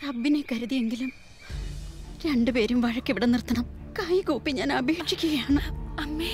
റബ്ബിനെ കരുതിയെങ്കിലും രണ്ടുപേരും വഴക്കിവിടെ നിർത്തണം കൈകൂപ്പി ഞാൻ അപേക്ഷിക്കുകയാണ് അമ്മേ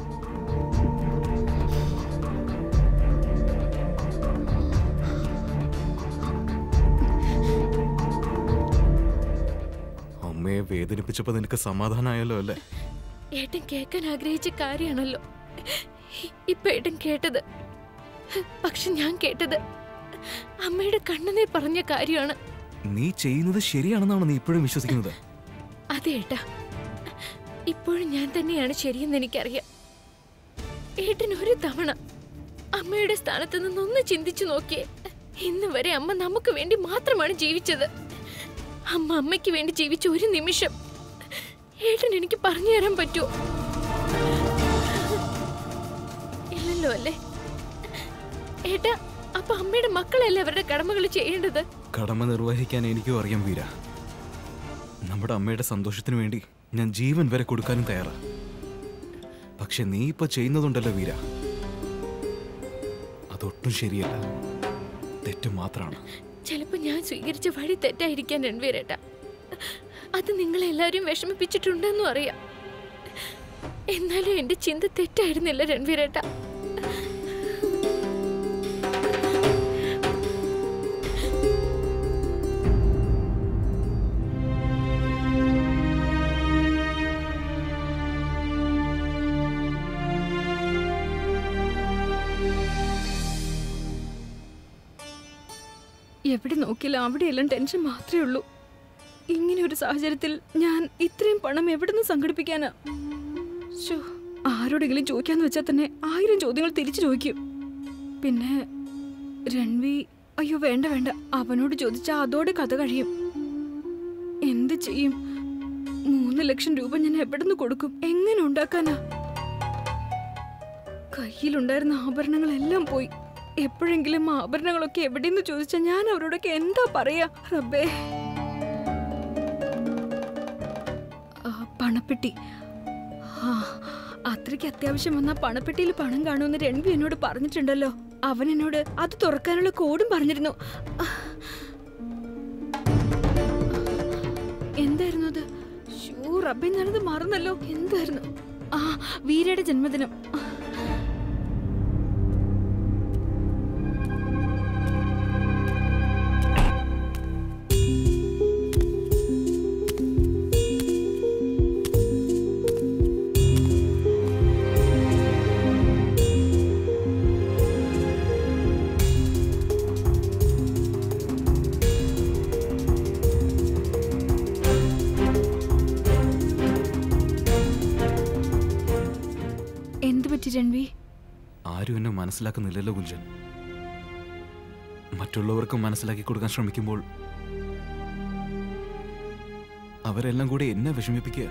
അമ്മയെ വേദനിപ്പിച്ചപ്പോ നിനക്ക് സമാധാനമായല്ലോ അല്ലേ ഏട്ടൻ കേൾക്കാൻ ആഗ്രഹിച്ച കാര്യമാണല്ലോ ഇപ്പൊ ഏട്ടൻ കേട്ടത് പക്ഷെ ഞാൻ കേട്ടത് അമ്മയുടെ കണ്ണനെ പറഞ്ഞ കാര്യമാണ് നീ ചെയ്യുന്നത് ശരിയാണെന്നാണ് നീ ഇപ്പോഴും വിശ്വസിക്കുന്നത് അതെ ഏട്ടാ ഇപ്പോഴും ഞാൻ തന്നെയാണ് ശരിയെന്ന് എനിക്കറിയാം ഏട്ടൻ ഒരു തവണ അമ്മയുടെ സ്ഥാനത്ത് നിന്നൊന്ന് ചിന്തിച്ചു നോക്കിയേ ഇന്ന് വരെ അമ്മ നമുക്ക് വേണ്ടി മാത്രമാണ് ജീവിച്ചത് അമ്മ അമ്മയ്ക്ക് വേണ്ടി ജീവിച്ച ഒരു നിമിഷം ഏട്ടൻ എനിക്ക് പറഞ്ഞു തരാൻ പറ്റുമോ ഇല്ലല്ലോ അല്ലേ ഏട്ടാ അപ്പൊ അമ്മയുടെ മക്കളല്ലേ അവരുടെ കടമകൾ ചെയ്യേണ്ടത് കടമ നിർവഹിക്കാൻ എനിക്കും അറിയാം വീര നമ്മുടെ അമ്മയുടെ സന്തോഷത്തിന് വേണ്ടി ഞാൻ ജീവൻ വരെ കൊടുക്കാനും തയ്യാറാ പക്ഷെ നീ ഇപ്പൊ ചെയ്യുന്നതുണ്ടല്ലോ വീര അതൊട്ടും ശരിയല്ല തെറ്റ് മാത്രമാണ് ചിലപ്പോ ഞാൻ സ്വീകരിച്ച വഴി തെറ്റായിരിക്കാൻ രൺവീരേട്ട അത് നിങ്ങളെല്ലാവരും വിഷമിപ്പിച്ചിട്ടുണ്ടെന്നും അറിയാം എന്നാലും എന്റെ ചിന്ത തെറ്റായിരുന്നില്ല രൺവീരേട്ട എവിടെ നോക്കിയാലും അവിടെയെല്ലാം ടെൻഷൻ മാത്രമേ ഉള്ളൂ ഇങ്ങനെ ഒരു സാഹചര്യത്തിൽ ഞാൻ ഇത്രയും പണം എവിടുന്ന് സംഘടിപ്പിക്കാനാ ശോ, ആരോടെങ്കിലും ചോദിക്കാന്ന് വെച്ചാൽ തന്നെ ആയിരം ചോദ്യങ്ങൾ തിരിച്ചു ചോദിക്കും പിന്നെ രൺവി അയ്യോ വേണ്ട വേണ്ട അവനോട് ചോദിച്ചാൽ അതോടെ കഥ കഴിയും എന്ത് ചെയ്യും മൂന്ന് ലക്ഷം രൂപ ഞാൻ എവിടുന്ന് കൊടുക്കും എങ്ങനെ ഉണ്ടാക്കാനാ കയ്യിലുണ്ടായിരുന്ന ആഭരണങ്ങളെല്ലാം പോയി എപ്പോഴെങ്കിലും ആഭരണങ്ങളൊക്കെ എവിടെയെന്ന് ചോദിച്ചാൽ ഞാൻ അവരോടൊക്കെ എന്താ പറയാ റബ്ബേ ആ, പണപ്പെട്ടി ആ അത്രയ്ക്ക് അത്യാവശ്യം വന്ന പണപ്പെട്ടിയിൽ പണം കാണുമെന്ന് രൺവി എന്നോട് പറഞ്ഞിട്ടുണ്ടല്ലോ അവൻ എന്നോട് അത് തുറക്കാനുള്ള കോഡും പറഞ്ഞിരുന്നു ആ. എന്തായിരുന്നു അത് ഷൂ റബ്ബെ ഞാനത് മറന്നല്ലോ എന്തായിരുന്നു ആ വീരയുടെ ജന്മദിനം എന്ത് പറ്റി രൺവി ആരും എന്നെ മനസ്സിലാക്കുന്നില്ലല്ലോ കുഞ്ചൻ മറ്റുള്ളവർക്ക് മനസ്സിലാക്കി കൊടുക്കാൻ ശ്രമിക്കുമ്പോൾ അവരെല്ലാം കൂടി എന്നെ വിഷമിപ്പിക്കുക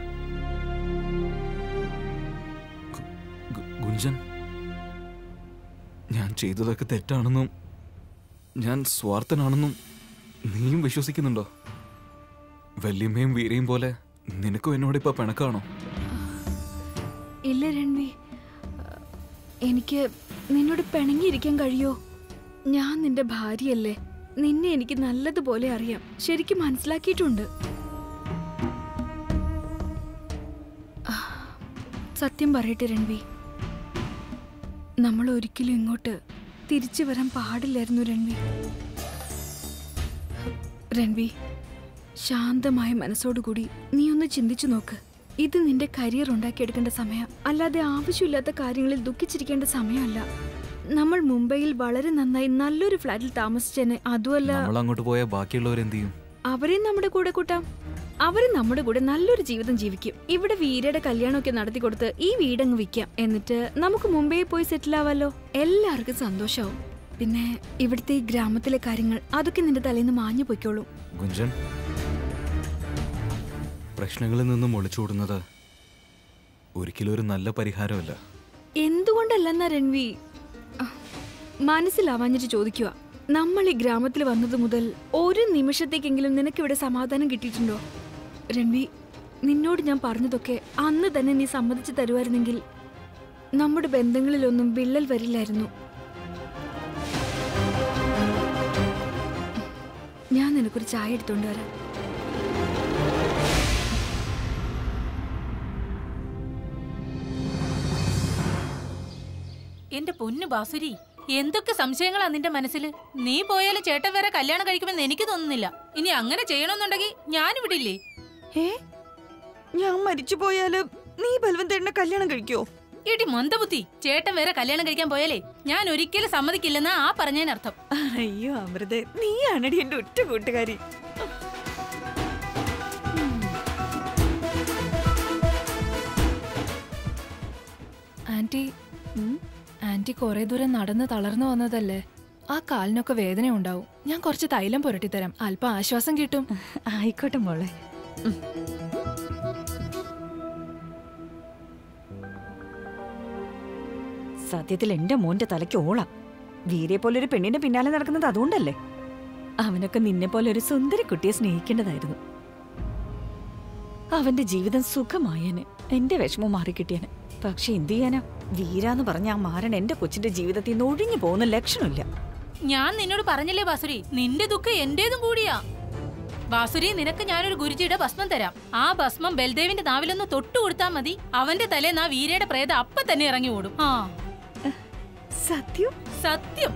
ഗു- ഗു- ഗുഞ്ചൻ ഞാൻ ചെയ്തതൊക്കെ തെറ്റാണെന്നും ഞാൻ സ്വാർത്ഥനാണെന്നും നീയും വിശ്വസിക്കുന്നുണ്ടോ വല്യമ്മയും വീരയും പോലെ നിനക്കും എന്നോടിപ്പോ പിണക്കാണോ ഇല്ല രൺവി എനിക്ക് നിന്നോട് പിണങ്ങിയിരിക്കാൻ കഴിയോ ഞാൻ നിന്റെ ഭാര്യയല്ലേ നിന്നെ എനിക്ക് നല്ലതുപോലെ അറിയാം ശരിക്കും മനസ്സിലാക്കിയിട്ടുണ്ട് ആ, സത്യം പറയട്ടെ രൺവി നമ്മൾ ഒരിക്കലും ഇങ്ങോട്ട് തിരിച്ചു വരാൻ പാടില്ലായിരുന്നു രൺവി രൺവി ശാന്തമായ മനസ്സോടുകൂടി നീ ഒന്ന് ചിന്തിച്ചു നോക്ക് ഇത് നിന്റെ കരിയർ ഉണ്ടാക്കിയെടുക്കേണ്ട സമയം അല്ലാതെ ആവശ്യമില്ലാത്ത കാര്യങ്ങളിൽ ദുഃഖിച്ചിരിക്കേണ്ട സമയമല്ല നമ്മൾ മുംബൈയിൽ വളരെ നന്നായി നല്ലൊരു ഫ്ലാറ്റിൽ താമസിച്ചേനെ അതുമല്ല നമ്മൾ അങ്ങോട്ട് പോയാൽ ബാക്കിയുള്ളവരെന്ത് ചെയ്യും അവരെയും നമ്മുടെ കൂടെ കൂട്ടാം അവരും നമ്മുടെ കൂടെ നല്ലൊരു ജീവിതം ജീവിക്കും ഇവിടെ വീരയുടെ കല്യാണമൊക്കെ നടത്തി കൊടുത്ത് ഈ വീടങ്ങ് വിൽക്കാം എന്നിട്ട് നമുക്ക് മുംബൈയിൽ പോയി സെറ്റിൽ ആവാലോ എല്ലാവർക്കും സന്തോഷാവും പിന്നെ ഇവിടുത്തെ ഈ ഗ്രാമത്തിലെ കാര്യങ്ങൾ അതൊക്കെ നിന്റെ തലേന്ന് മാഞ്ഞു പൊയ്ക്കോളും ഗുഞ്ചൻ പ്രശ്നങ്ങളിൽ നിന്നും ഒളിച്ചോടുന്നത് ഒരിക്കലും ഒരു നല്ല പരിഹാരമല്ല എന്തുകൊണ്ടല്ലെന്നാ രൺവി അഹ്, മനസ്സിലാവാഞ്ഞിട്ട് ചോദിക്കുക നമ്മൾ ഈ ഗ്രാമത്തിൽ വന്നത് മുതൽ ഒരു നിമിഷത്തേക്കെങ്കിലും നിനക്കിവിടെ സമാധാനം കിട്ടിയിട്ടുണ്ടോ രൺവി നിന്നോട് ഞാൻ പറഞ്ഞതൊക്കെ അന്ന് തന്നെ നീ സമ്മതിച്ചു തരുമായിരുന്നെങ്കിൽ നമ്മുടെ ബന്ധങ്ങളിലൊന്നും വിള്ളൽ വരില്ലായിരുന്നു ഞാൻ നിനക്കൊരു ചായ എടുത്തോണ്ട് വരാം എന്റെ പൊന്നു ബാസുരി എന്തൊക്കെ സംശയങ്ങളാ നിന്റെ മനസ്സിൽ നീ പോയാലും ചേട്ടൻ വേറെ കല്യാണം കഴിക്കുമെന്ന് എനിക്ക് തോന്നുന്നില്ല ഇനി അങ്ങനെ ചെയ്യണമെന്നുണ്ടെങ്കിൽ ഞാൻ വിടില്ലേ ഏ ഞാൻ മരിച്ചു പോയാല് നീ ബൽവന്തേട്ടനെ കല്യാണം കഴിക്കോ ഇടി മന്ദബുദ്ധി ചേട്ടൻ വേറെ കല്യാണം കഴിക്കാൻ പോയാലേ ഞാൻ ഒരിക്കലും സമ്മതിക്കില്ലെന്നാ ആ പറഞ്ഞതിനർത്ഥം അയ്യോ അമൃത നീയാണടി എന്റെ ഒറ്റ കൂട്ടുകാരി ആന്റി ആന്റി കുറെ ദൂരം നടന്ന് തളർന്നു വന്നതല്ലേ ആ കാലിനൊക്കെ വേദന ഉണ്ടാവും ഞാൻ കുറച്ച് തൈലം പുരട്ടിത്തരാം അല്പം ആശ്വാസം കിട്ടും ആയിക്കോട്ടെ മോളെ സത്യത്തിൽ എന്റെ മോന്റെ തലയ്ക്ക് ഓളാ വീരെ പോലെ ഒരു പെണ്ണിന്റെ പിന്നാലെ നടക്കുന്നത് അതുകൊണ്ടല്ലേ അവനൊക്കെ നിന്നെ പോലെ ഒരു സുന്ദരി കുട്ടിയെ സ്നേഹിക്കേണ്ടതായിരുന്നു അവന്റെ ജീവിതം സുഖമായേനെ എന്റെ വിഷമം മാറിക്കിട്ടിയനെ പക്ഷെ എന്ത് ചെയ്യാനാ വീരാന്ന് പറഞ്ഞ ആ മാരൻ എന്റെ കൊച്ചിന്റെ ജീവിതത്തിൽ നിന്ന് ഒഴിഞ്ഞു പോകുന്ന ലക്ഷണമില്ല ഞാൻ നിന്നോട് പറഞ്ഞില്ലേ ബാസുരി നിന്റെ ദുഃഖം എന്റേതും കൂടിയാ ബാസുരി നിനക്ക് ഞാനൊരു ഗുരുജിയുടെ ഭസ്മം തരാം ആ ഭസ്മം ബൽദേവിന്റെ നാവിലൊന്ന് തൊട്ടു കൊടുത്താൽ മതി അവന്റെ തലേന്ന് ആ വീരയുടെ പ്രേതം അപ്പൊ തന്നെ ഇറങ്ങി ഓടും ആ സത്യം സത്യം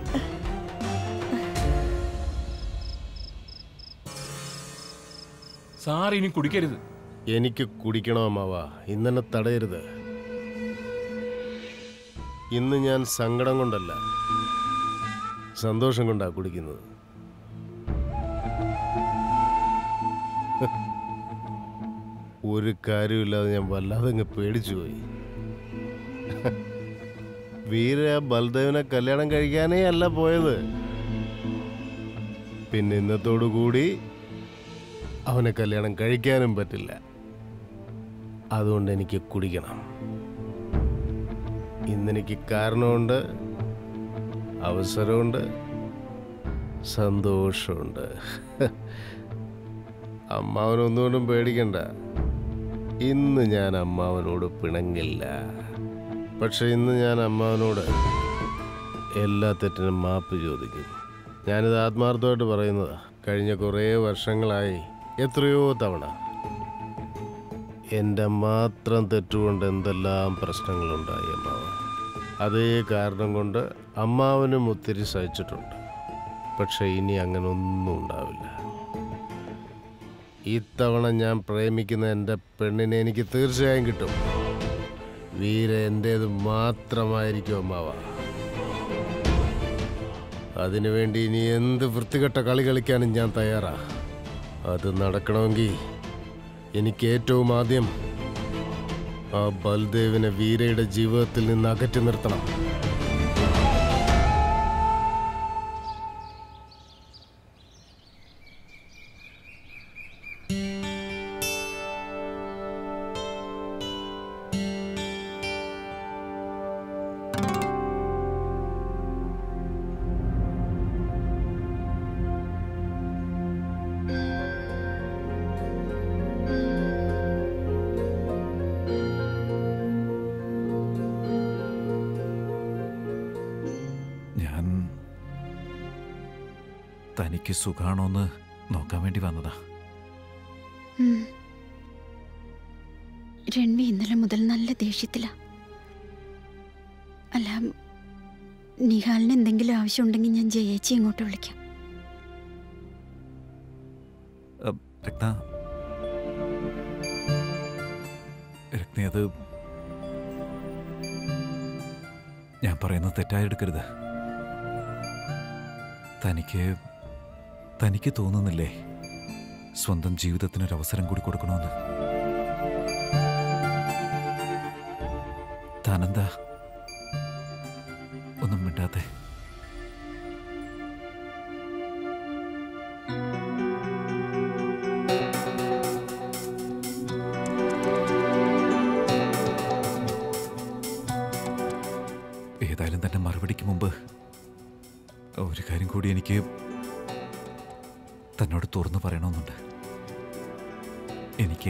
സാർ ഇനി കുടിക്കരുത് എനിക്ക് കുടിക്കണോ അമ്മാവ ഇന്നെന്നെ തടയരുത് ഇന്ന് ഞാൻ സങ്കടം കൊണ്ടല്ല സന്തോഷം കൊണ്ടാ കുടിക്കുന്നത് ഒരു കാര്യമില്ലാതെ ഞാൻ വല്ലാതെ അങ്ങ് പേടിച്ചു പോയി വീര ബൽദേവിനെ കല്യാണം കഴിക്കാനേ അല്ല പോയത് പിന്നെ ഇന്നത്തോടു കൂടി അവനെ കല്യാണം കഴിക്കാനും പറ്റില്ല അതുകൊണ്ട് എനിക്ക് കുടിക്കണം ഇന്നെനിക്ക് കാരണമുണ്ട് അവസരമുണ്ട് സന്തോഷമുണ്ട് അമ്മാവനൊന്നുകൊണ്ടും പേടിക്കണ്ട ഇന്ന് ഞാൻ അമ്മാവനോട് പിണങ്ങില്ല പക്ഷെ ഇന്ന് ഞാൻ അമ്മാവനോട് എല്ലാ തെറ്റിനും മാപ്പ് ചോദിക്കും ഞാനിത് ആത്മാർത്ഥമായിട്ട് പറയുന്നതാ കഴിഞ്ഞ കുറേ വർഷങ്ങളായി എത്രയോ തവണ എൻ്റെ മാത്രം തെറ്റുകൊണ്ട് എന്തെല്ലാം പ്രശ്നങ്ങളുണ്ടായി അമ്മാവ അതേ കാരണം കൊണ്ട് അമ്മാവനും ഒത്തിരി സഹിച്ചിട്ടുണ്ട് പക്ഷെ ഇനി അങ്ങനെ ഒന്നും ഉണ്ടാവില്ല ഇത്തവണ ഞാൻ പ്രേമിക്കുന്ന എൻ്റെ പെണ്ണിനെ എനിക്ക് തീർച്ചയായും കിട്ടും വീര എൻ്റേത് മാത്രമായിരിക്കും അമ്മാവ അതിനുവേണ്ടി ഇനി എന്ത് വൃത്തികെട്ട കളി കളിക്കാനും ഞാൻ തയ്യാറാ അത് നടക്കണമെങ്കിൽ എനിക്ക് ഏറ്റവും ആദ്യം ആ ബൽദേവിനെ വീരയുടെ ജീവിതത്തിൽ നിന്ന് അകറ്റി നിർത്തണം ഞാൻ തനിക്ക് സുഖാണോന്ന് നോക്കാൻ വേണ്ടി വന്നതാ ഉം. രൺവി ഇന്നലെ മുതൽ നല്ല ദേഷ്യത്തിലാ അല്ല നിഹാലിന് എന്തെങ്കിലും ആവശ്യമുണ്ടെങ്കിൽ ഞാൻ ജയേച്ചി ഇങ്ങോട്ട് വിളിക്കാം അ, രത്ന രത്ന അത് ഞാൻ പറയുന്നത് തെറ്റായി എടുക്കരുത് തനിക്ക് തനിക്ക് തോന്നുന്നില്ലേ സ്വന്തം ജീവിതത്തിനൊരു അവസരം കൂടി കൊടുക്കണമെന്ന് താനെന്താ ഒന്നും മിണ്ടാത്തെ ഏതായാലും തന്നെ മറുപടിക്ക് മുമ്പ് ഒരു കാര്യം കൂടി എനിക്ക് തന്നോട് തുറന്നു പറയണമെന്നുണ്ട് എനിക്ക്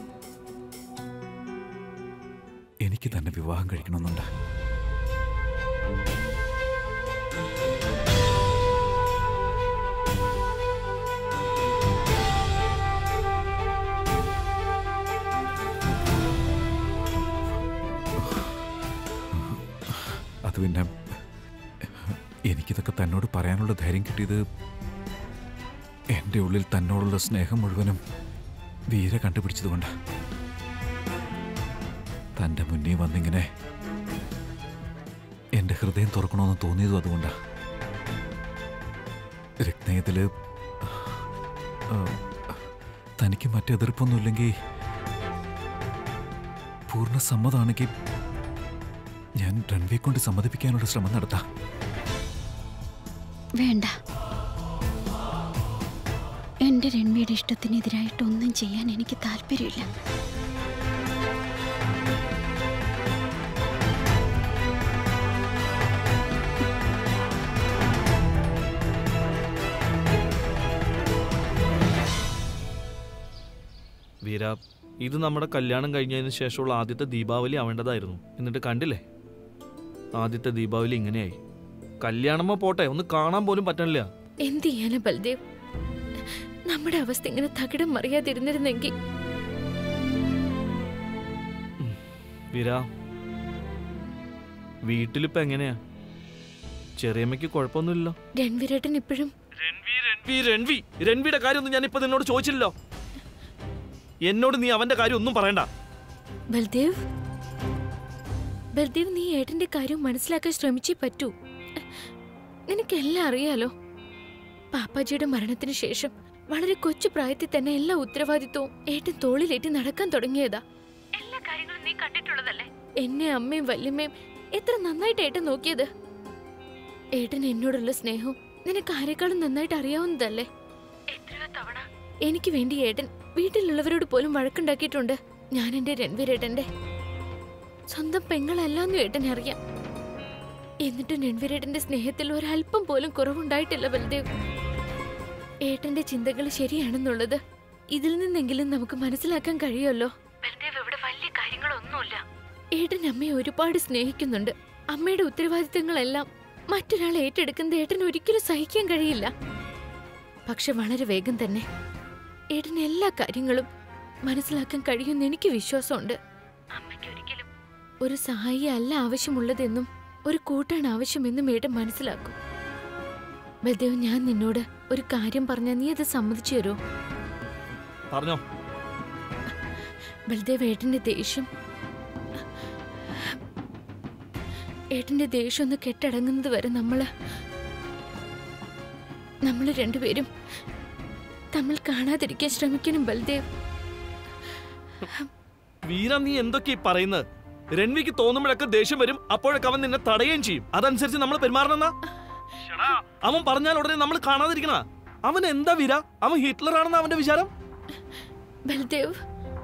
എനിക്ക് തന്നെ വിവാഹം കഴിക്കണമെന്നുണ്ട് അത് പിന്നെ എനിക്കിതൊക്കെ തന്നോട് പറയാനുള്ള ധൈര്യം കിട്ടിയത് എൻ്റെ ഉള്ളിൽ തന്നോടുള്ള സ്നേഹം മുഴുവനും വീര കണ്ടുപിടിച്ചതുകൊണ്ട് തൻ്റെ മുന്നിൽ വന്നിങ്ങനെ എൻ്റെ ഹൃദയം തുറക്കണമെന്ന് തോന്നിയതും അതുകൊണ്ടാ രത്നയത്തില് ആ, തനിക്ക് മറ്റെതിർപ്പൊന്നുമില്ലെങ്കിൽ പൂർണ്ണ സമ്മതമാണെങ്കിൽ ഞാൻ രൺവിയെ കൊണ്ട് സമ്മതിപ്പിക്കാനുള്ള ശ്രമം നടത്താം വേണ്ട എന്റെ രൺവിയുടെ ഇഷ്ടത്തിനെതിരായിട്ടൊന്നും ചെയ്യാൻ എനിക്ക് താല്പര്യമില്ല വീര ഇത് നമ്മുടെ കല്യാണം കഴിഞ്ഞതിന് ശേഷമുള്ള ആദ്യത്തെ ദീപാവലി ആവേണ്ടതായിരുന്നു എന്നിട്ട് കണ്ടില്ലേ ആദ്യത്തെ ദീപാവലി ഇങ്ങനെയായി കല്യാണമോ പോട്ടെ ഒന്ന് കാണാൻ പോലും പറ്റണില്ല എന്ത് ചെയ്യാനാ ബൽദേവ് നമ്മുടെ അവസ്ഥ ഇങ്ങനെ തകിടം മറിയാതിരുന്നിരുന്നെങ്കിൽ വീര വീട്ടിലിപ്പോ എങ്ങനെയാ ചെറിയമ്മയ്ക്ക് കുഴപ്പമൊന്നുമില്ലല്ലോ രൺവീരേട്ടൻ ഇപ്പോഴും രൺവി രൺവി രൺവി രൺവിയുടെ കാര്യമൊന്നും ഞാൻ ഇപ്പൊ നിന്നോട് ചോദിച്ചില്ലല്ലോ എന്നോട് നീ അവന്റെ കാര്യം ഒന്നും പറയണ്ട ബൽദേവ് ബൽദേവ് നീ ഏട്ടന്റെ കാര്യം മനസ്സിലാക്കാൻ ശ്രമിച്ചേ പറ്റൂ നിനക്കെല്ലാം അറിയാലോ പാപ്പാജിയുടെ മരണത്തിന് ശേഷം വളരെ കൊച്ചു പ്രായത്തിൽ തന്നെ എല്ലാ ഉത്തരവാദിത്വവും ഏട്ടൻ തോളിലേറ്റി നടക്കാൻ തുടങ്ങിയതാ എല്ലാ കാര്യങ്ങളും നീ കണ്ടിട്ടുള്ളതല്ലേ എന്നെ അമ്മയും വല്യമ്മയും എത്ര നന്നായിട്ട് ഏട്ടൻ നോക്കിയത് ഏട്ടൻ എന്നോടുള്ള സ്നേഹവും നിനക്ക് ആരെക്കാളും നന്നായിട്ട് അറിയാവുന്നതല്ലേ എത്രയോ തവണ എനിക്ക് വേണ്ടി ഏട്ടൻ വീട്ടിലുള്ളവരോട് പോലും വഴക്കുണ്ടാക്കിയിട്ടുണ്ട് ഞാൻ എന്റെ രൺവീരേട്ടന്റെ സ്വന്തം പെങ്ങളല്ലാന്നും ഏട്ടനെ അറിയാം എന്നിട്ടും രൺവീരേട്ടന്റെ സ്നേഹത്തിൽ ഒരല്പം പോലും കുറവുണ്ടായിട്ടില്ല ബൽദേവ് ഏട്ടന്റെ ചിന്തകൾ ശരിയാണെന്നുള്ളത് ഇതിൽ നിന്നെങ്കിലും നമുക്ക് മനസ്സിലാക്കാൻ കഴിയുമല്ലോ ബൽദേവ് ഇവിടെ വലിയ കാര്യങ്ങളൊന്നുമില്ല ഏട്ടൻ അമ്മയെ ഒരുപാട് സ്നേഹിക്കുന്നുണ്ട് അമ്മയുടെ ഉത്തരവാദിത്തങ്ങളെല്ലാം മറ്റൊരാൾ ഏറ്റെടുക്കുന്നത് ഏട്ടൻ ഒരിക്കലും സഹിക്കാൻ കഴിയില്ല പക്ഷെ വളരെ വേഗം തന്നെ ഏട്ടന് എല്ലാ കാര്യങ്ങളും മനസ്സിലാക്കാൻ കഴിയുമെന്ന് എനിക്ക് വിശ്വാസമുണ്ട് അമ്മയ്ക്ക് ഒരിക്കലും ഒരു സഹായി അല്ല ആവശ്യമുള്ളതെന്നും ഒരു കൂട്ടാണ് ആവശ്യമെന്നും ഏട്ടൻ മനസ്സിലാക്കും ബൽദേവ് ഞാൻ നിന്നോട് ഒരു കാര്യം പറഞ്ഞാൽ നീ അത് സമ്മതിച്ചു തരുമോ പറഞ്ഞോ ബൽദേവ് ഏട്ടന്റെ ദേഷ്യം ഏട്ടന്റെ ദേഷ്യം ഒന്ന് കെട്ടടങ്ങുന്നത് വരെ നമ്മള് നമ്മൾ രണ്ടുപേരും തമ്മിൽ കാണാതിരിക്കാൻ ശ്രമിക്കണം ബൽദേവ് വീര നീ എന്തൊക്കെയാ ഈ പറയുന്നത് രൺവിക്ക് തോന്നുമ്പോഴൊക്കെ ദേഷ്യം വരും അപ്പോഴൊക്കെ അവൻ നിന്നെ തടയുകയും ചെയ്യും അതനുസരിച്ച് നമ്മൾ പെരുമാറണമെന്നാ അവൻ പറഞ്ഞാൽ ഉടനെ നമ്മൾ കാണാതിരിക്കണ അവൻ എന്താ വീര അവൻ ഹിറ്റ്ലർ ആണെന്ന് അവന്റെ വിചാരം ബൽദേവ്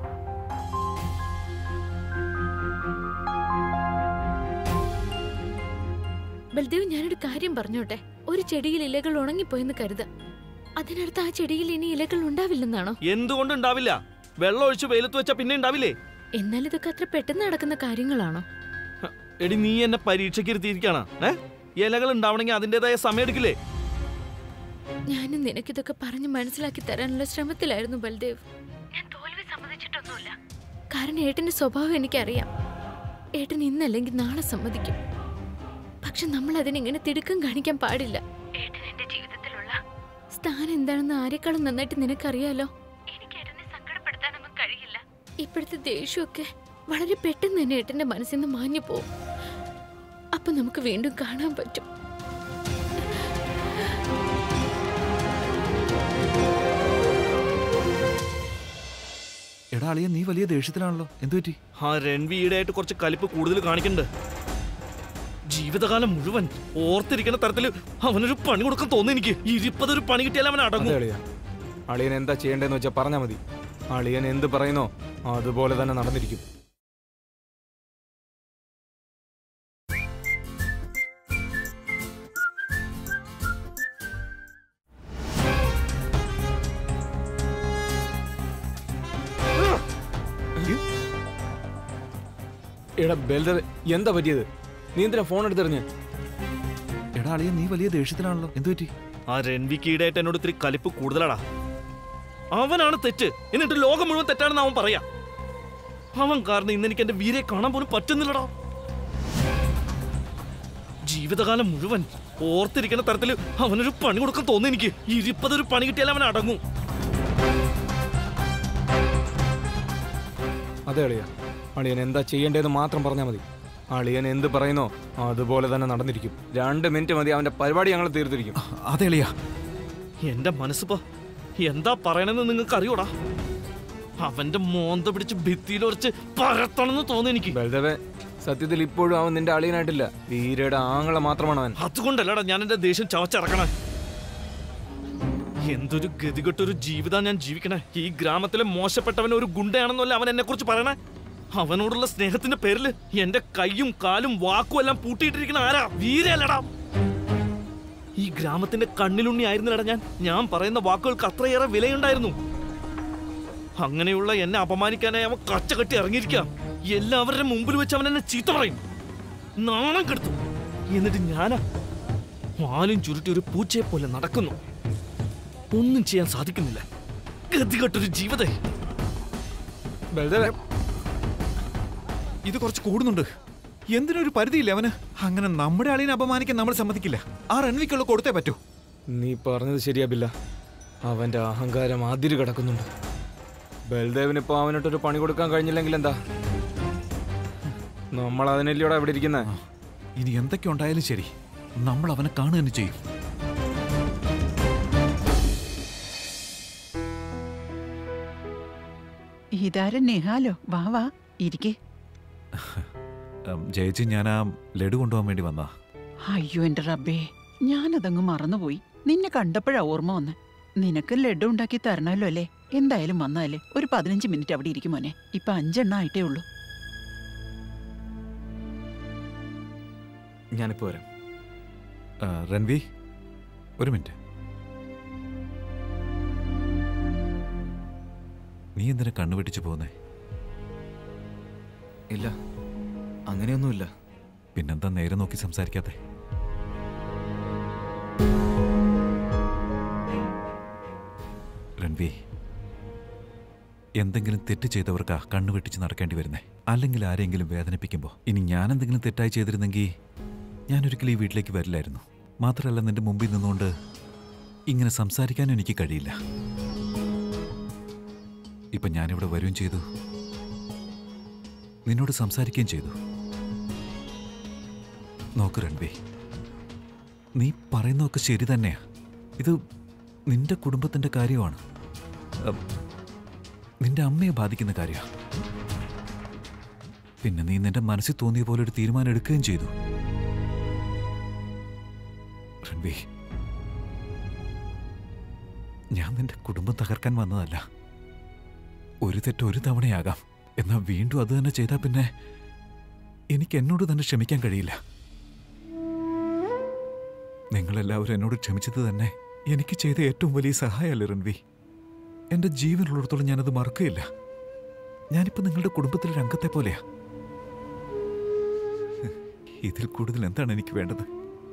ബൽദേവ് ഞാനൊരു കാര്യം പറഞ്ഞോട്ടെ ഒരു ചെടിയിൽ ഇലകൾ ഉണങ്ങിപ്പോയെന്ന് കരുത അതിനടുത്ത് ആ ചെടിയിൽ ഇനി ഇലകൾ ഉണ്ടാവില്ലെന്നാണോ എന്തുകൊണ്ട് ഉണ്ടാവില്ല വെള്ളം ഒഴിച്ച് വെയിലത്ത് വെച്ചാ പിന്നെ ഉണ്ടാവില്ലേ എന്നാൽ ഇതൊക്കെ അത്ര പെട്ടെന്ന് നടക്കുന്ന കാര്യങ്ങളാണോ എടി നീ എന്നെ പരീക്ഷയ്ക്ക് ഇരുത്തിയിരിക്കാണ് ഏ ഇലകൾ ഉണ്ടാവണമെങ്കിൽ അതിന്റേതായ സമയം എടുക്കില്ലേ ഞാനും നിനക്കിതൊക്കെ പറഞ്ഞ് മനസ്സിലാക്കി തരാനുള്ള ശ്രമത്തിലായിരുന്നു ബൽദേവ് ഞാൻ തോൽവി സമ്മതിച്ചിട്ടൊന്നുമില്ല കാരണം ഏട്ടന്റെ സ്വഭാവം എനിക്കറിയാം ഏട്ടൻ ഇന്നല്ലെങ്കിൽ നാളെ സമ്മതിക്കും പക്ഷെ നമ്മൾ അതിനിങ്ങനെ തിടുക്കം കാണിക്കാൻ പാടില്ല ഏട്ടൻ എന്റെ ജീവിതത്തിലുള്ള സ്ഥാനം എന്താണെന്ന് ആരെക്കാളും നന്നായിട്ട് നിനക്കറിയാലോ എനിക്ക് ഏട്ടനെ സങ്കടപ്പെടുത്താനൊന്നും കഴിയില്ല ഇപ്പോഴത്തെ ദേഷ്യമൊക്കെ വളരെ പെട്ടെന്ന് തന്നെ ഏട്ടന്റെ മനസ്സിൽ നിന്ന് മാഞ്ഞു പോവും അപ്പൊ നമുക്ക് വീണ്ടും കാണാൻ പറ്റും എടാ അളിയ നീ വലിയ ദേഷ്യത്തിലാണല്ലോ എന്തു പറ്റി ആ രൺവി ഈടായിട്ട് കുറച്ച് കലിപ്പ് കൂടുതൽ കാണിക്കുന്നുണ്ട് ജീവിതകാലം മുഴുവൻ ഓർത്തിരിക്കുന്ന തരത്തില് അവനൊരു പണി കൊടുക്കാൻ തോന്നി എനിക്ക് ഇരുപതൊരു പണി കിട്ടിയാൽ അവൻ അതെ അടങ്ങും അളിയ അളിയൻ എന്താ ചെയ്യേണ്ടതെന്ന് വെച്ചാൽ പറഞ്ഞാൽ മതി അളിയൻ എന്ത് പറയുന്നോ അതുപോലെ തന്നെ നടന്നിരിക്കും എടാ ബൽദർ എന്താ പറ്റിയത് നീ എന്തിനാ ഫോൺ എടുത്തെറിഞ്ഞ് എടാ അളിയ നീ വലിയ ദേഷ്യത്തിലാണല്ലോ എന്തു പറ്റി ആ രൺവിക്ക് ഈടായിട്ട് എന്നോട് ഇത്തിരി കലിപ്പ് കൂടുതലാടാ അവനാണ് തെറ്റ് എന്നിട്ട് ലോകം മുഴുവൻ തെറ്റാണെന്ന് അവൻ പറയാ അവൻ കാരണം ഇന്ന് എനിക്ക് എന്റെ വീരെ കാണാൻ പോലും പറ്റുന്നില്ലടാ ജീവിതകാലം മുഴുവൻ ഓർത്തിരിക്കുന്ന തരത്തിൽ അവനൊരു പണി കൊടുക്കാൻ തോന്നി എനിക്ക് ഇരിപ്പതൊരു പണി കിട്ടിയാൽ അവൻ അടങ്ങും അതെ അളിയ അളിയൻ എന്താ ചെയ്യേണ്ടതെന്ന് മാത്രം പറഞ്ഞാൽ മതി അളിയൻ എന്ത് പറയുന്നോ അതുപോലെ തന്നെ നടന്നിരിക്കും രണ്ട് മിനിറ്റ് മതി അവന്റെ പരിപാടി ഞങ്ങൾ തീർത്തിരിക്കും അതെ അളിയ എന്റെ മനസ്സിപ്പോ എന്താ പറയണെന്ന് നിങ്ങൾക്ക് അറിയോടാ അവന്റെ മോന്ത പിടിച്ച് ഭിത്തിയിൽ ഉറച്ച് പരത്തണമെന്ന് തോന്നി എനിക്ക് ബൽദേവേ സത്യത്തിൽ ഇപ്പോഴും അവൻ നിന്റെ അളിയനായിട്ടില്ല വീരയുടെ ആങ്ങള മാത്രമാണ് അവൻ അതുകൊണ്ടല്ലടാ ഞാൻ എന്റെ ദേഷ്യം ചവച്ചിറക്കണേ എന്തൊരു ഗതികെട്ടൊരു ജീവിതം ഞാൻ ജീവിക്കണേ ഈ ഗ്രാമത്തിലെ മോശപ്പെട്ടവൻ ഒരു ഗുണ്ടയാണെന്നല്ല അവൻ എന്നെ കുറിച്ച് പറയണേ അവനോടുള്ള സ്നേഹത്തിന്റെ പേരിൽ എന്റെ കൈയും കാലും വാക്കും എല്ലാം പൂട്ടിയിട്ടിരിക്കണ ആരാ വീരയല്ലടാ ഈ ഗ്രാമത്തിന്റെ കണ്ണിലുണ്ണി ആയിരുന്നില്ലടാ ഞാൻ ഞാൻ പറയുന്ന വാക്കുകൾക്ക് അത്രയേറെ വിലയുണ്ടായിരുന്നു അങ്ങനെയുള്ള എന്നെ അപമാനിക്കാനായി അവൻ കച്ച കെട്ടി ഇറങ്ങിയിരിക്കാം എല്ലാവരുടെ മുമ്പിൽ വെച്ച് അവൻ എന്നെ ചീത്ത പറയും നാണം കെടുത്തു എന്നിട്ട് ഞാനാ വാലും ചുരുട്ടി ഒരു പൂച്ചയെ പോലെ നടക്കുന്നു ഒന്നും ചെയ്യാൻ സാധിക്കുന്നില്ല ഗതികെട്ടൊരു ജീവിതേ ബൽദേവേ ഇത് കുറച്ച് കൂടുന്നുണ്ട് എന്തിനൊരു പരിധിയില്ല അവന് അങ്ങനെ നമ്മുടെ അളിയനെ അപമാനിക്കാൻ നമ്മൾ സമ്മതിക്കില്ല ആ റൺവിക്കുള്ള കൊടുത്തേ പറ്റൂ നീ പറഞ്ഞത് ശരിയാവില്ല അവന്റെ അഹങ്കാരം അതിര് കിടക്കുന്നുണ്ട് ബൽദേവിന് ഇപ്പൊ അവനിട്ടൊരു പണി കൊടുക്കാൻ കഴിഞ്ഞില്ലെങ്കിൽ എന്താ നമ്മൾ അതിനല്ലയോടെ ഇവിടെ ഇരിക്കുന്നേ ഇനി എന്തൊക്കെ ഉണ്ടായാലും ശരി നമ്മൾ അവനെ കാണുക തന്നെ ചെയ്യും ഇതാരൻ നിഹാലോ വാ വാ ഇരിക്കേ ഉം, ജയിച്ച് ഞാൻ ആ ലഡു കൊണ്ടുപോകാൻ വേണ്ടി വന്നാ അയ്യോ എന്റെ റബ്ബേ ഞാനതങ്ങ് മറന്നുപോയി നിന്നെ കണ്ടപ്പോഴാ ഓർമ്മ വന്ന് നിനക്ക് ലഡു ഉണ്ടാക്കി തരണമല്ലോ അല്ലേ എന്തായാലും വന്നാലേ ഒരു പതിനഞ്ച് മിനിറ്റ് അവിടെ ഇരിക്കും മോനെ ഇപ്പൊ അഞ്ചെണ്ണ ആയിട്ടേ ഉള്ളൂ ഞാനിപ്പോ വരാം ആ, രൺവി ഒരു മിനിറ്റ് നീ എന്തിനാ കണ്ണു വെട്ടിച്ചു പോകുന്നേ ഇല്ല അങ്ങനെയൊന്നുമില്ല പിന്നെന്താ നേരെ നോക്കി സംസാരിക്കാത്തെ രൺവി എന്തെങ്കിലും തെറ്റ് ചെയ്തവർക്കാ കണ്ണു വെട്ടിച്ച് നടക്കേണ്ടി വരുന്നേ അല്ലെങ്കിൽ ആരെങ്കിലും വേദനിപ്പിക്കുമ്പോൾ ഇനി ഞാൻ എന്തെങ്കിലും തെറ്റായി ചെയ്തിരുന്നെങ്കിൽ ഞാനൊരിക്കലും ഈ വീട്ടിലേക്ക് വരില്ലായിരുന്നു മാത്രമല്ല നിന്റെ മുമ്പിൽ നിന്നുകൊണ്ട് ഇങ്ങനെ സംസാരിക്കാനും എനിക്ക് കഴിയില്ല ഇപ്പൊ ഞാനിവിടെ വരികയും ചെയ്തു നിന്നോട് സംസാരിക്കുകയും ചെയ്തു നോക്ക് രൺവി നീ പറയുന്നതൊക്കെ ശരി തന്നെയാ ഇത് നിന്റെ കുടുംബത്തിന്റെ കാര്യമാണ് അം, നിന്റെ അമ്മയെ ബാധിക്കുന്ന കാര്യമാണ് പിന്നെ നീ നിന്റെ മനസ്സിൽ തോന്നിയ പോലെ ഒരു തീരുമാനം എടുക്കുകയും ചെയ്തു രൺവി ഞാൻ നിന്റെ കുടുംബം തകർക്കാൻ വന്നതല്ല ഒരു തെറ്റ് ഒരു തവണയാകാം എന്നാൽ വീണ്ടും അത് തന്നെ ചെയ്താൽ പിന്നെ എനിക്ക് എന്നോട് തന്നെ ക്ഷമിക്കാൻ കഴിയില്ല നിങ്ങളെല്ലാവരും എന്നോട് ക്ഷമിച്ചത് തന്നെ എനിക്ക് ചെയ്ത ഏറ്റവും വലിയ സഹായമല്ലേ റൺവി എൻ്റെ ജീവനുള്ളിടത്തോളം ഞാനത് മറക്കുകയില്ല ഞാനിപ്പോൾ നിങ്ങളുടെ കുടുംബത്തിലെ രംഗത്തെ പോലെയാ ഇതിൽ കൂടുതൽ എന്താണ് എനിക്ക് വേണ്ടത്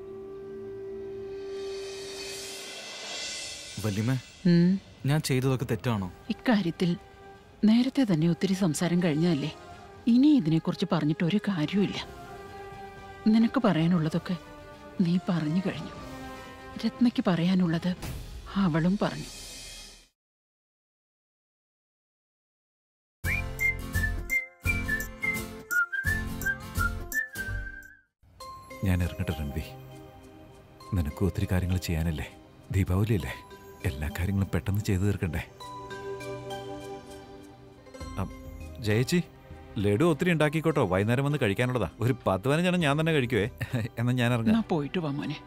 വല്യമ്മ ഉം. ഞാൻ ചെയ്തതൊക്കെ തെറ്റാണോ ഇക്കാര്യത്തിൽ നേരത്തെ തന്നെ ഒത്തിരി സംസാരം കഴിഞ്ഞതല്ലേ ഇനി ഇതിനെക്കുറിച്ച് പറഞ്ഞിട്ട് ഒരു കാര്യവുമില്ല നിനക്ക് പറയാനുള്ളതൊക്കെ നീ പറഞ്ഞു കഴിഞ്ഞു രത്നയ്ക്ക് പറയാനുള്ളത് അവളും പറഞ്ഞു ഞാൻ ഇറങ്ങട്ടെ രൺവി നിനക്ക് ഒത്തിരി കാര്യങ്ങൾ ചെയ്യാനല്ലേ ദീപാവലി അല്ലേ എല്ലാ കാര്യങ്ങളും പെട്ടെന്ന് ചെയ്തു തീർക്കണ്ടേ അം, ജയച്ചി ലഡു ഒത്തിരി ഉണ്ടാക്കിക്കോട്ടോ വൈകുന്നേരം വന്ന് കഴിക്കാനുള്ളതാ ഒരു പത്ത് പതിനഞ്ചെണ്ണം ഞാൻ തന്നെ കഴിക്കുവേ എന്നാൽ ഞാൻ ഇറങ്ങാം എന്നാ പോയിട്ട് വാ മോനെ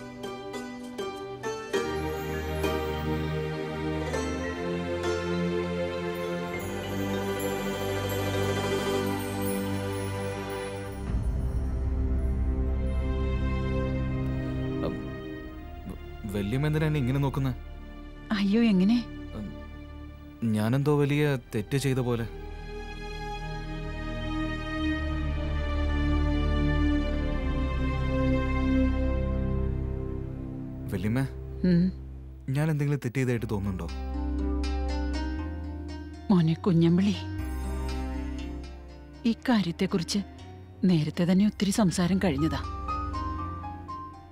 വല്യമ്മ എന്തിനാ എന്നെ ഇങ്ങനെ നോക്കുന്നത് അയ്യോ എങ്ങനെ ഞാനെന്തോ വലിയ തെറ്റ് ചെയ്ത പോലെ വല്യമ്മ ഉം. ഞാൻ എന്തെങ്കിലും തെറ്റ് ചെയ്തായിട്ട് തോന്നുന്നുണ്ടോ മോനെ കുഞ്ഞമ്പിളി ഇക്കാര്യത്തെക്കുറിച്ച് നേരത്തെ തന്നെ ഒത്തിരി സംസാരം കഴിഞ്ഞതാ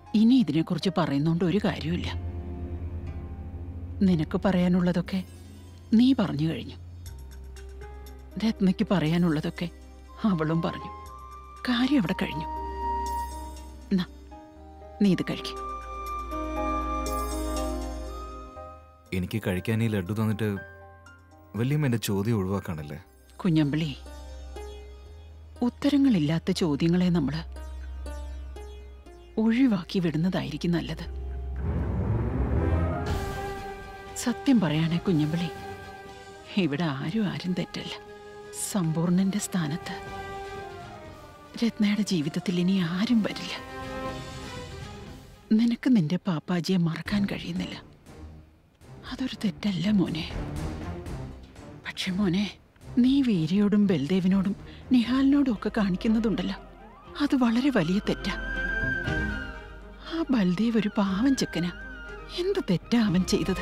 ഇനി ഇതിനെക്കുറിച്ച് പറയുന്നോണ്ട് ഒരു കാര്യമില്ല നിനക്ക് പറയാനുള്ളതൊക്കെ നീ പറഞ്ഞു കഴിഞ്ഞു രത്നയ്ക്ക് പറയാനുള്ളതൊക്കെ അവളും പറഞ്ഞു കാര്യം അവിടെ കഴിഞ്ഞു എന്നാ, നീ ഇത് കഴിക്കും എനിക്ക് കഴിക്കാൻ ഈ ലഡു തന്നിട്ട് വല്യമ്മ എന്റെ ചോദ്യം ഒഴിവാക്കാണല്ലേ കുഞ്ഞമ്പിളി ഉത്തരങ്ങളില്ലാത്ത ചോദ്യങ്ങളെ നമ്മൾ ഒഴിവാക്കി വിടുന്നതായിരിക്കും നല്ലത് സത്യം പറയാണേ കുഞ്ഞമ്പിളി ഇവിടെ ആരും ആരും തെറ്റല്ല സമ്പൂർണന്റെ സ്ഥാനത്ത് രത്നയുടെ ജീവിതത്തിൽ ഇനി ആരും വരില്ല നിനക്ക് നിന്റെ പാപ്പാജിയെ മറക്കാൻ കഴിയുന്നില്ല അതൊരു തെറ്റല്ല മോനെ പക്ഷെ മോനെ നീ വീരയോടും ബൽദേവിനോടും നിഹാലിനോടും ഒക്കെ കാണിക്കുന്നതുണ്ടല്ലോ അത് വളരെ വലിയ തെറ്റാ ആ ബൽദേവ് ഒരു പാവം ചെക്കനാ എന്ത് തെറ്റാ അവൻ ചെയ്തത്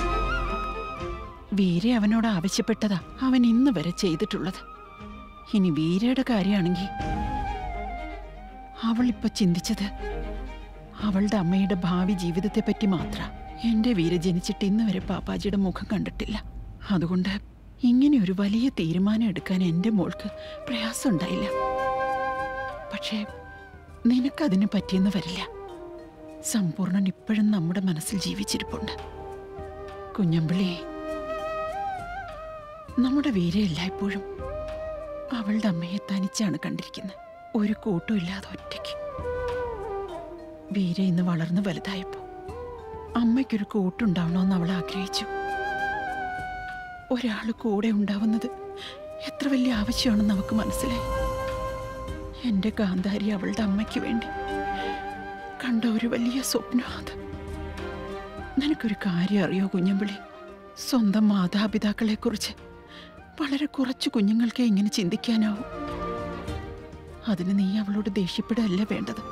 വീര അവനോട് ആവശ്യപ്പെട്ടതാ അവൻ ഇന്ന് വരെ ചെയ്തിട്ടുള്ളത് ഇനി വീരയുടെ കാര്യമാണെങ്കിൽ അവൾ ഇപ്പൊ ചിന്തിച്ചത് അവളുടെ അമ്മയുടെ ഭാവി ജീവിതത്തെപ്പറ്റി മാത്ര എന്റെ വീര ജനിച്ചിട്ട് ഇന്ന് വരെ പാപ്പാജിയുടെ മുഖം കണ്ടിട്ടില്ല അതുകൊണ്ട് ഇങ്ങനെ ഒരു വലിയ തീരുമാനം എടുക്കാൻ എന്റെ മോൾക്ക് പ്രയാസമുണ്ടായില്ല പക്ഷേ നിനക്കതിന് പറ്റിയെന്ന് വരില്ല സമ്പൂർണ്ണൻ ഇപ്പോഴും നമ്മുടെ മനസ്സിൽ ജീവിച്ചിരിപ്പുണ്ട് കുഞ്ഞമ്പിളി നമ്മുടെ വീര എല്ലായ്പ്പോഴും അവളുടെ അമ്മയെ തനിച്ചാണ് കണ്ടിരിക്കുന്നത് ഒരു കൂട്ടും ഇല്ലാതെ ഒറ്റയ്ക്ക് വീര ഇന്ന് വളർന്ന് വലുതായപ്പോ അമ്മയ്ക്കൊരു കൂട്ടുണ്ടാവണമെന്ന് അവൾ ആഗ്രഹിച്ചു ഒരാൾ കൂടെ ഉണ്ടാവുന്നത് എത്ര വലിയ ആവശ്യമാണെന്ന് അവൾക്ക് മനസ്സിലായി എന്റെ കാന്താരി അവളുടെ അമ്മയ്ക്ക് വേണ്ടി കണ്ട ഒരു വലിയ സ്വപ്നം അത് നിനക്കൊരു കാര്യം അറിയോ കുഞ്ഞമ്പിളി സ്വന്തം മാതാപിതാക്കളെ കുറിച്ച് വളരെ കുറച്ച് കുഞ്ഞുങ്ങൾക്കേ ഇങ്ങനെ ചിന്തിക്കാനാവും അതിന് നീ അവളോട് ദേഷ്യപ്പെടുകയല്ല വേണ്ടത്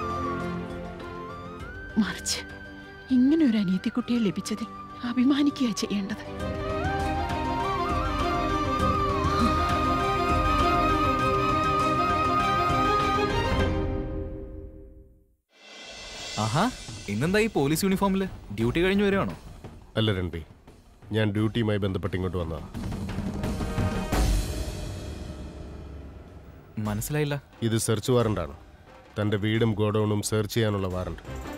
മറിച്ച് ഇങ്ങനെ ഒരു അനിയത്തിക്കുട്ടിയെ ലഭിച്ചതിൽ അഭിമാനിക്കുക ചെയ്യേണ്ടത് ആഹാ ഇന്നെന്താ ഈ പോലീസ് യൂണിഫോമില് ഡ്യൂട്ടി കഴിഞ്ഞു വരികയാണോ അല്ല രൺബി ഞാൻ ഡ്യൂട്ടിയുമായി ബന്ധപ്പെട്ട് ഇങ്ങോട്ട് വന്നതാണ് മനസ്സിലായില്ല ഇത് സെർച്ച് വാറണ്ടാണ് തൻ്റെ വീടും ഗോഡൌണും സെർച്ച് ചെയ്യാനുള്ള വാറണ്ട്